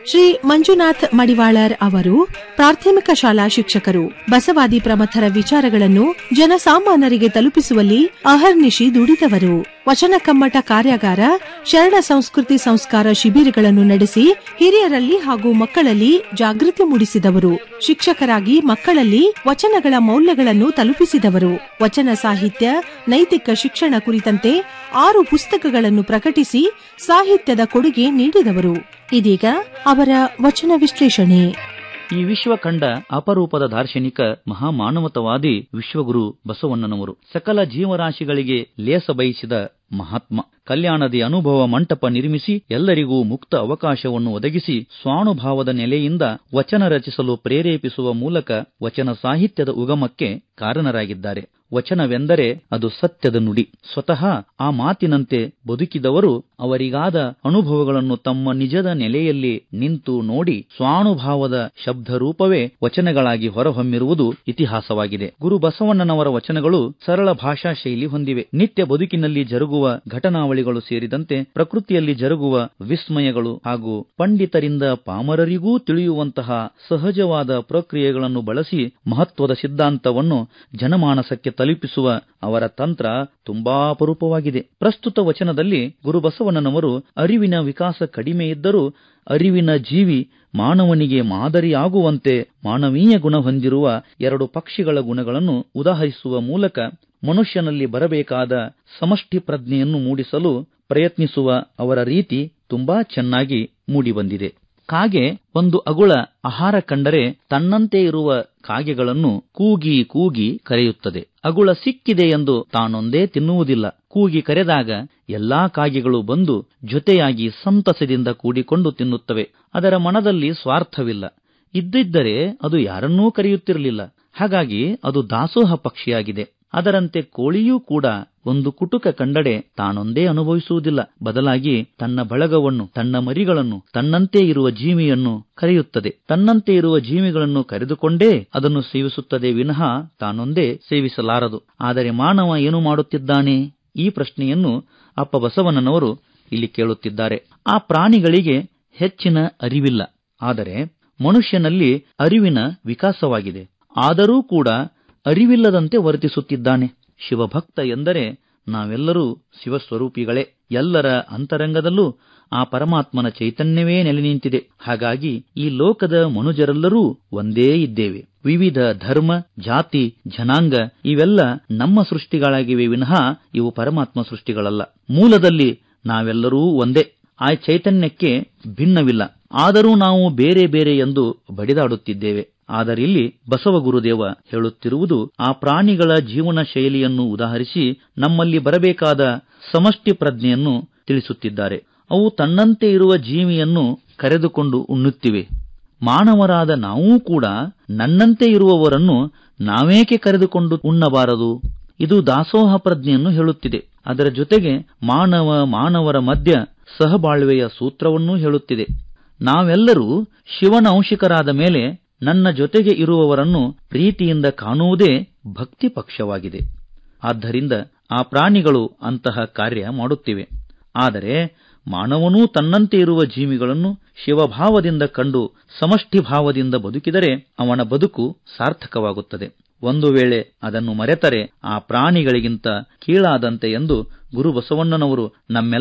ಶ್ರೀ ಮಂಜುನಾಥ್ ಮಡಿವಾಳರ್ ಅವರು ಪ್ರಾಥಮಿಕ ಶಾಲಾ ಶಿಕ್ಷಕರು ಬಸವಾದಿ ಪ್ರಮಥರ ವಿಚಾರಗಳನ್ನು ಜನಸಾಮಾನ್ಯರಿಗೆ ತಲುಪಿಸುವಲ್ಲಿ ಅಹರ್ನಿಶಿ ದುಡಿದವರು ವಚನ ಕಮ್ಮಟ ಕಾರ್ಯಾಗಾರ ಶರಣ ಸಂಸ್ಕೃತಿ ಸಂಸ್ಕಾರ ಶಿಬಿರಗಳನ್ನು ನಡೆಸಿ ಹಿರಿಯರಲ್ಲಿ ಹಾಗೂ ಮಕ್ಕಳಲ್ಲಿ ಜಾಗೃತಿ ಮೂಡಿಸಿದವರು ಶಿಕ್ಷಕರಾಗಿ ಮಕ್ಕಳಲ್ಲಿ ವಚನಗಳ ಮೌಲ್ಯಗಳನ್ನು ತಲುಪಿಸಿದವರು ವಚನ ಸಾಹಿತ್ಯ ನೈತಿಕ ಶಿಕ್ಷಣ ಕುರಿತಂತೆ ಆರು ಪುಸ್ತಕಗಳನ್ನು ಪ್ರಕಟಿಸಿ ಸಾಹಿತ್ಯದ ಕೊಡುಗೆ ನೀಡಿದವರು ಇದೀಗ ಅವರ ವಚನ ವಿಶ್ಲೇಷಣೆ ಈ ವಿಶ್ವ ಕಂಡ ಅಪರೂಪದ ದಾರ್ಶನಿಕ ಮಹಾಮಾನವತವಾದಿ ವಿಶ್ವಗುರು ಬಸವಣ್ಣನವರು ಸಕಲ ಜೀವರಾಶಿಗಳಿಗೆ ಲೇಸ ಬಯಸಿದ ಮಹಾತ್ಮ ಕಲ್ಯಾಣದ ಅನುಭವ ಮಂಟಪ ನಿರ್ಮಿಸಿ ಎಲ್ಲರಿಗೂ ಮುಕ್ತ ಅವಕಾಶವನ್ನು ಒದಗಿಸಿ ಸ್ವಾನುಭಾವದ ನೆಲೆಯಿಂದ ವಚನ ರಚಿಸಲು ಪ್ರೇರೇಪಿಸುವ ಮೂಲಕ ವಚನ ಸಾಹಿತ್ಯದ ಉಗಮಕ್ಕೆ ಕಾರಣರಾಗಿದ್ದಾರೆ ವಚನವೆಂದರೆ ಅದು ಸತ್ಯದ ನುಡಿ ಸ್ವತಃ ಆ ಮಾತಿನಂತೆ ಬದುಕಿದವರು ಅವರಿಗಾದ ಅನುಭವಗಳನ್ನು ತಮ್ಮ ನಿಜದ ನೆಲೆಯಲ್ಲಿ ನಿಂತು ನೋಡಿ ಸ್ವಾನುಭಾವದ ಶಬ್ದರೂಪವೇ ವಚನಗಳಾಗಿ ಹೊರಹೊಮ್ಮಿರುವುದು ಇತಿಹಾಸವಾಗಿದೆ ಗುರು ಬಸವಣ್ಣನವರ ವಚನಗಳು ಸರಳ ಭಾಷಾ ಶೈಲಿ ಹೊಂದಿವೆ ನಿತ್ಯ ಬದುಕಿನಲ್ಲಿ ಜರುಗುವ ಘಟನಾವಳಿಗಳು ಸೇರಿದಂತೆ ಪ್ರಕೃತಿಯಲ್ಲಿ ಜರುಗುವ ವಿಸ್ಮಯಗಳು ಹಾಗೂ ಪಂಡಿತರಿಂದ ಪಾಮರರಿಗೂ ತಿಳಿಯುವಂತಹ ಸಹಜವಾದ ಪ್ರಕ್ರಿಯೆಗಳನ್ನು ಬಳಸಿ ಮಹತ್ವದ ಸಿದ್ಧಾಂತವನ್ನು ಜನಮಾನಸಕ್ಕೆ ತಲುಪಿಸುವ ಅವರ ತಂತ್ರ ತುಂಬಾ ಅಪರೂಪವಾಗಿದೆ ಪ್ರಸ್ತುತ ವಚನದಲ್ಲಿ ಗುರು ಬಸವಣ್ಣನವರು ಅರಿವಿನ ವಿಕಾಸ ಕಡಿಮೆ ಇದ್ದರೂ ಅರಿವಿನ ಜೀವಿ ಮಾನವನಿಗೆ ಮಾದರಿಯಾಗುವಂತೆ ಮಾನವೀಯ ಗುಣ ಹೊಂದಿರುವ ಎರಡು ಪಕ್ಷಿಗಳ ಗುಣಗಳನ್ನು ಉದಾಹರಿಸುವ ಮೂಲಕ ಮನುಷ್ಯನಲ್ಲಿ ಬರಬೇಕಾದ ಸಮಷ್ಟಿ ಪ್ರಜ್ಞೆಯನ್ನು ಮೂಡಿಸಲು ಪ್ರಯತ್ನಿಸುವ ಅವರ ರೀತಿ ತುಂಬಾ ಚೆನ್ನಾಗಿ ಮೂಡಿಬಂದಿದೆ ಕಾಗೆ ಒಂದು ಅಗುಳ ಆಹಾರ ಕಂಡರೆ ತನ್ನಂತೆ ಇರುವ ಕಾಗೆಗಳನ್ನು ಕೂಗಿ ಕೂಗಿ ಕರೆಯುತ್ತದೆ ಅಗುಳ ಸಿಕ್ಕಿದೆ ಎಂದು ತಾನೊಂದೇ ತಿನ್ನುವುದಿಲ್ಲ ಕೂಗಿ ಕರೆದಾಗ ಎಲ್ಲಾ ಕಾಗೆಗಳು ಬಂದು ಜೊತೆಯಾಗಿ ಸಂತಸದಿಂದ ಕೂಡಿಕೊಂಡು ತಿನ್ನುತ್ತವೆ ಅದರ ಮನದಲ್ಲಿ ಸ್ವಾರ್ಥವಿಲ್ಲ ಇದ್ದಿದ್ದರೆ ಅದು ಯಾರನ್ನೂ ಕರೆಯುತ್ತಿರಲಿಲ್ಲ ಹಾಗಾಗಿ ಅದು ದಾಸೋಹ ಪಕ್ಷಿಯಾಗಿದೆ ಅದರಂತೆ ಕೋಳಿಯೂ ಕೂಡ ಒಂದು ಕುಟುಕ ಕಂಡಡೆ ತಾನೊಂದೇ ಅನುಭವಿಸುವುದಿಲ್ಲ ಬದಲಾಗಿ ತನ್ನ ಬಳಗವನ್ನು ತನ್ನ ಮರಿಗಳನ್ನು ತನ್ನಂತೆ ಇರುವ ಜೀವಿಯನ್ನು ಕರೆಯುತ್ತದೆ ತನ್ನಂತೆ ಇರುವ ಜೀವಿಗಳನ್ನು ಕರೆದುಕೊಂಡೇ ಅದನ್ನು ಸೇವಿಸುತ್ತದೆ ವಿನಃ ತಾನೊಂದೇ ಸೇವಿಸಲಾರದು ಆದರೆ ಮಾನವ ಏನು ಮಾಡುತ್ತಿದ್ದಾನೆ ಈ ಪ್ರಶ್ನೆಯನ್ನು ಅಪ್ಪ ಬಸವಣ್ಣನವರು ಇಲ್ಲಿ ಕೇಳುತ್ತಿದ್ದಾರೆ ಆ ಪ್ರಾಣಿಗಳಿಗೆ ಹೆಚ್ಚಿನ ಅರಿವಿಲ್ಲ ಆದರೆ ಮನುಷ್ಯನಲ್ಲಿ ಅರಿವಿನ ವಿಕಾಸವಾಗಿದೆ ಆದರೂ ಕೂಡ ಅರಿವಿಲ್ಲದಂತೆ ವರ್ತಿಸುತ್ತಿದ್ದಾನೆ ಶಿವಭಕ್ತ ಎಂದರೆ ನಾವೆಲ್ಲರೂ ಶಿವಸ್ವರೂಪಿಗಳೇ ಎಲ್ಲರ ಅಂತರಂಗದಲ್ಲೂ ಆ ಪರಮಾತ್ಮನ ಚೈತನ್ಯವೇ ನೆಲೆ ನಿಂತಿದೆ ಹಾಗಾಗಿ ಈ ಲೋಕದ ಮನುಜರೆಲ್ಲರೂ ಒಂದೇ ಇದ್ದೇವೆ ವಿವಿಧ ಧರ್ಮ ಜಾತಿ ಜನಾಂಗ ಇವೆಲ್ಲ ನಮ್ಮ ಸೃಷ್ಟಿಗಳಾಗಿವೆ ವಿನಃ ಇವು ಪರಮಾತ್ಮ ಸೃಷ್ಟಿಗಳಲ್ಲ ಮೂಲದಲ್ಲಿ ನಾವೆಲ್ಲರೂ ಒಂದೇ ಆ ಚೈತನ್ಯಕ್ಕೆ ಭಿನ್ನವಿಲ್ಲ ಆದರೂ ನಾವು ಬೇರೆ ಬೇರೆ ಎಂದು ಬಡಿದಾಡುತ್ತಿದ್ದೇವೆ ಆದರೆ ಇಲ್ಲಿ ಬಸವ ಗುರುದೇವ ಹೇಳುತ್ತಿರುವುದು ಆ ಪ್ರಾಣಿಗಳ ಜೀವನ ಶೈಲಿಯನ್ನು ಉದಾಹರಿಸಿ ನಮ್ಮಲ್ಲಿ ಬರಬೇಕಾದ ಸಮಷ್ಟಿ ಪ್ರಜ್ಞೆಯನ್ನು ತಿಳಿಸುತ್ತಿದ್ದಾರೆ ಅವು ತನ್ನಂತೆ ಇರುವ ಜೀವಿಯನ್ನು ಕರೆದುಕೊಂಡು ಉಣ್ಣುತ್ತಿವೆ ಮಾನವರಾದ ನಾವೂ ಕೂಡ ನನ್ನಂತೆ ಇರುವವರನ್ನು ನಾವೇಕೆ ಕರೆದುಕೊಂಡು ಉಣ್ಣಬಾರದು ಇದು ದಾಸೋಹ ಪ್ರಜ್ಞೆಯನ್ನು ಹೇಳುತ್ತಿದೆ ಅದರ ಜೊತೆಗೆ ಮಾನವ ಮಾನವರ ಮಧ್ಯ ಸಹಬಾಳ್ವೆಯ ಸೂತ್ರವನ್ನೂ ಹೇಳುತ್ತಿದೆ ನಾವೆಲ್ಲರೂ ಶಿವನ ಅಂಶಿಕರಾದ ಮೇಲೆ ನನ್ನ ಜೊತೆಗೆ ಇರುವವರನ್ನು ಪ್ರೀತಿಯಿಂದ ಕಾಣುವುದೇ ಭಕ್ತಿ ಪಕ್ಷವಾಗಿದೆ ಆದ್ದರಿಂದ ಆ ಪ್ರಾಣಿಗಳು ಅಂತಹ ಕಾರ್ಯ ಮಾಡುತ್ತಿವೆ ಆದರೆ ಮಾನವನೂ ತನ್ನಂತೆ ಇರುವ ಜೀವಿಗಳನ್ನು ಶಿವಭಾವದಿಂದ ಕಂಡು ಸಮಷ್ಟಿ ಭಾವದಿಂದ ಬದುಕಿದರೆ ಅವನ ಬದುಕು ಸಾರ್ಥಕವಾಗುತ್ತದೆ ಒಂದು ವೇಳೆ ಅದನ್ನು ಮರೆತರೆ ಆ ಪ್ರಾಣಿಗಳಿಗಿಂತ ಕೀಳಾದಂತೆ ಎಂದು ಗುರು ಬಸವಣ್ಣನವರು ನಮ್ಮೆಲ್ಲ